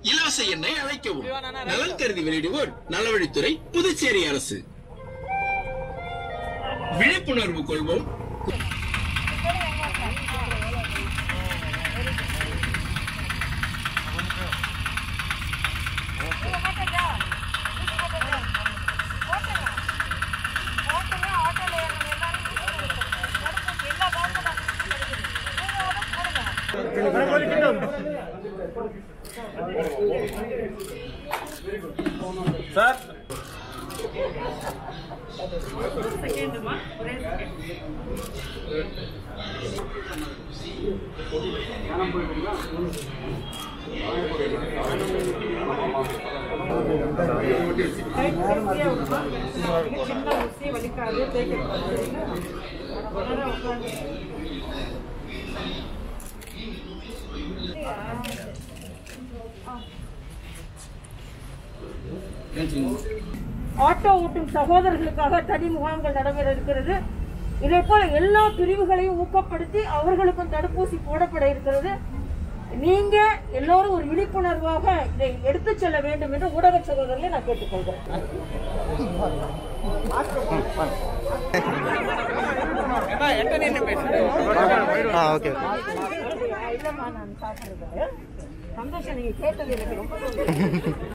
இலவச எண்ணை அழைக்கவும் நலன் கருதி வெளியிடுவோர் நலவழித்துறை புதுச்சேரி அரசு விழிப்புணர்வு கொள்வோம் சார் ஆட்டோ ஓட்டும் சகோதரர்களுக்காக தனி முகாம்கள் நடைபெற இருக்கிறது இதே போல எல்லா பிரிவுகளையும் ஊக்கப்படுத்தி அவர்களுக்கும் தடுப்பூசி போடப்பட இருக்கிறது நீங்க எல்லோரும் ஒரு விழிப்புணர்வாக இதை எடுத்துச் செல்ல வேண்டும் என்று ஊடக சகோதரர்களை நான் கேட்டுக்கொள்கிறேன் ஆ ஓகே இல்லம்மா நான் சாப்பிடுறேன் சந்தோஷம் நீங்க கேட்டது எனக்கு ரொம்ப சந்தோஷம்